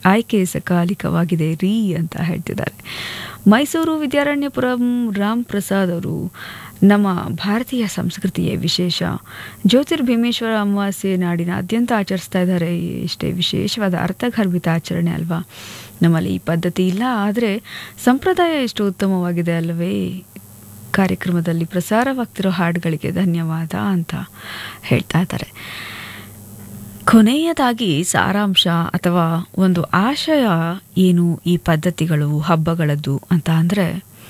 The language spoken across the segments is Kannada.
ಆಯ್ಕೆ ಸಕಾಲಿಕವಾಗಿದೆ ರೀ ಅಂತ ಹೇಳ್ತಿದ್ದಾರೆ ಮೈಸೂರು ವಿದ್ಯಾರಣ್ಯಪುರಂ ರಾಮ್ ಪ್ರಸಾದ್ ಅವರು ನಮ್ಮ ಭಾರತೀಯ ಸಂಸ್ಕೃತಿಯೇ ವಿಶೇಷ ಜ್ಯೋತಿರ್ಭೀಮೇಶ್ವರ ಅಮಾವಾಸ್ಯೆ ನಾಡಿನಾದ್ಯಂತ ಆಚರಿಸ್ತಾ ಇದ್ದಾರೆ ಇಷ್ಟೇ ವಿಶೇಷವಾದ ಅರ್ಥಗರ್ಭಿತ ಆಚರಣೆ ಅಲ್ವಾ ನಮ್ಮಲ್ಲಿ ಈ ಪದ್ಧತಿ ಇಲ್ಲ ಆದರೆ ಸಂಪ್ರದಾಯ ಎಷ್ಟು ಉತ್ತಮವಾಗಿದೆ ಅಲ್ಲವೇ ಕಾರ್ಯಕ್ರಮದಲ್ಲಿ ಪ್ರಸಾರವಾಗ್ತಿರೋ ಹಾಡುಗಳಿಗೆ ಧನ್ಯವಾದ ಅಂತ ಹೇಳ್ತಾ ಇದ್ದಾರೆ ಕೊನೆಯದಾಗಿ ಸಾರಾಂಶ ಅಥವಾ ಒಂದು ಆಶಯ ಏನು ಈ ಪದ್ಧತಿಗಳು ಹಬ್ಬಗಳದ್ದು ಅಂತ ಅಂದರೆ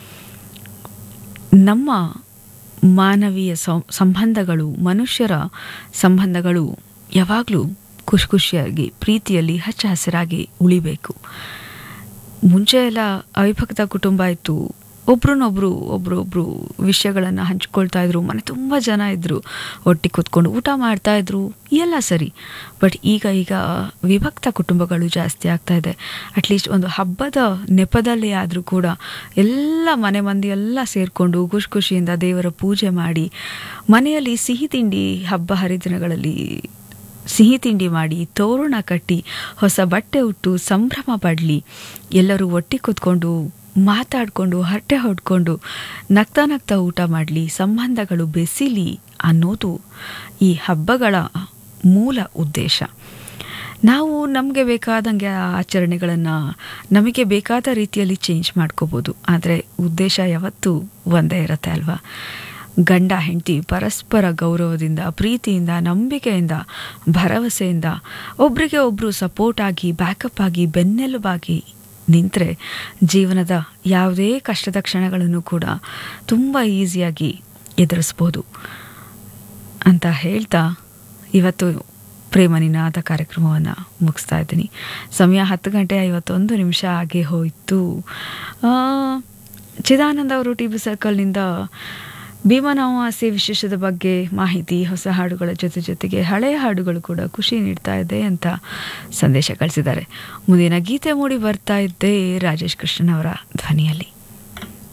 ನಮ್ಮ ಮಾನವೀಯ ಸಂ- ಸಂಬಂಧಗಳು ಮನುಷ್ಯರ ಸಂಬಂಧಗಳು ಯಾವಾಗಲೂ ಖುಷಿ ಖುಷಿಯಾಗಿ ಪ್ರೀತಿಯಲ್ಲಿ ಹಚ್ಚ ಹಸಿರಾಗಿ ಉಳಿಬೇಕು ಮುಂಚೆ ಎಲ್ಲ ಅವಿಭಕ್ತ ಕುಟುಂಬ ಇತ್ತು ಒಬ್ರನ್ನೊಬ್ರು ಒಬ್ರೊಬ್ರು ವಿಷಯಗಳನ್ನು ಹಂಚ್ಕೊಳ್ತಾ ಇದ್ರು ಮನೆ ತುಂಬ ಜನ ಇದ್ರು ಒಟ್ಟಿಗೆ ಕೂತ್ಕೊಂಡು ಊಟ ಮಾಡ್ತಾ ಇದ್ರು ಎಲ್ಲ ಸರಿ ಬಟ್ ಈಗ ಈಗ ವಿಭಕ್ತ ಕುಟುಂಬಗಳು ಜಾಸ್ತಿ ಆಗ್ತಾ ಇದೆ ಅಟ್ಲೀಸ್ಟ್ ಒಂದು ಹಬ್ಬದ ನೆಪದಲ್ಲಿ ಆದರೂ ಕೂಡ ಎಲ್ಲ ಮನೆ ಮಂದಿ ಎಲ್ಲ ಸೇರಿಕೊಂಡು ಖುಷಿ ಖುಷಿಯಿಂದ ದೇವರ ಪೂಜೆ ಮಾಡಿ ಮನೆಯಲ್ಲಿ ಸಿಹಿ ತಿಂಡಿ ಹಬ್ಬ ಹರಿದಿನಗಳಲ್ಲಿ ಸಿಹಿ ತಿಂಡಿ ಮಾಡಿ ತೋರಣ ಕಟ್ಟಿ ಹೊಸ ಬಟ್ಟೆ ಉಟ್ಟು ಸಂಭ್ರಮ ಪಡಲಿ ಎಲ್ಲರೂ ಒಟ್ಟಿಗೆ ಕೂತ್ಕೊಂಡು ಮಾತಾಡಿಕೊಂಡು ಹರಟೆ ಹೊಡ್ಕೊಂಡು ನಗ್ತಾ ನಗ್ತಾ ಊಟ ಮಾಡಲಿ ಸಂಬಂಧಗಳು ಬೆಸಿಲಿ ಅನ್ನೋದು ಈ ಹಬ್ಬಗಳ ಮೂಲ ಉದ್ದೇಶ ನಾವು ನಮಗೆ ಬೇಕಾದಂಗೆ ಆ ಆಚರಣೆಗಳನ್ನು ನಮಗೆ ಬೇಕಾದ ರೀತಿಯಲ್ಲಿ ಚೇಂಜ್ ಮಾಡ್ಕೋಬೋದು ಆದರೆ ಉದ್ದೇಶ ಯಾವತ್ತೂ ಒಂದೇ ಇರುತ್ತೆ ಅಲ್ವಾ ಗಂಡ ಹೆಂಡತಿ ಪರಸ್ಪರ ಗೌರವದಿಂದ ಪ್ರೀತಿಯಿಂದ ನಂಬಿಕೆಯಿಂದ ಭರವಸೆಯಿಂದ ಒಬ್ರಿಗೆ ಒಬ್ಬರು ಸಪೋರ್ಟ್ ಆಗಿ ಬ್ಯಾಕಪ್ ಆಗಿ ಬೆನ್ನೆಲುಬಾಗಿ ನಿಂತರೆ ಜೀವನದ ಯಾವುದೇ ಕಷ್ಟದ ಕ್ಷಣಗಳನ್ನು ಕೂಡ ತುಂಬ ಈಸಿಯಾಗಿ ಎದುರಿಸ್ಬೋದು ಅಂತ ಹೇಳ್ತಾ ಇವತ್ತು ಪ್ರೇಮ ನಿನಾದ ಕಾರ್ಯಕ್ರಮವನ್ನು ಮುಗಿಸ್ತಾ ಇದ್ದೀನಿ ಸಮಯ ಹತ್ತು ಗಂಟೆ ಐವತ್ತೊಂದು ನಿಮಿಷ ಆಗೇ ಹೋಯಿತು ಆ, ಚಿದಾನಂದ ಅವರು ಟಿ ಬಿ ಸರ್ಕಲ್ನಿಂದ ಭೀಮನಾಮಾಸೆ ವಿಶೇಷದ ಬಗ್ಗೆ ಮಾಹಿತಿ ಹೊಸ ಹಾಡುಗಳ ಜೊತೆ ಜೊತೆಗೆ ಹಳೆಯ ಹಾಡುಗಳು ಕೂಡ ಖುಷಿ ನೀಡ್ತಾ ಇದೆ ಅಂತ ಸಂದೇಶ ಕಳಿಸಿದ್ದಾರೆ ಮುಂದಿನ ಗೀತೆ ಮೂಡಿ ಬರ್ತಾ ಇದ್ದೆ ರಾಜೇಶ್ ಕೃಷ್ಣನ್ ಅವರ ಧ್ವನಿಯಲ್ಲಿ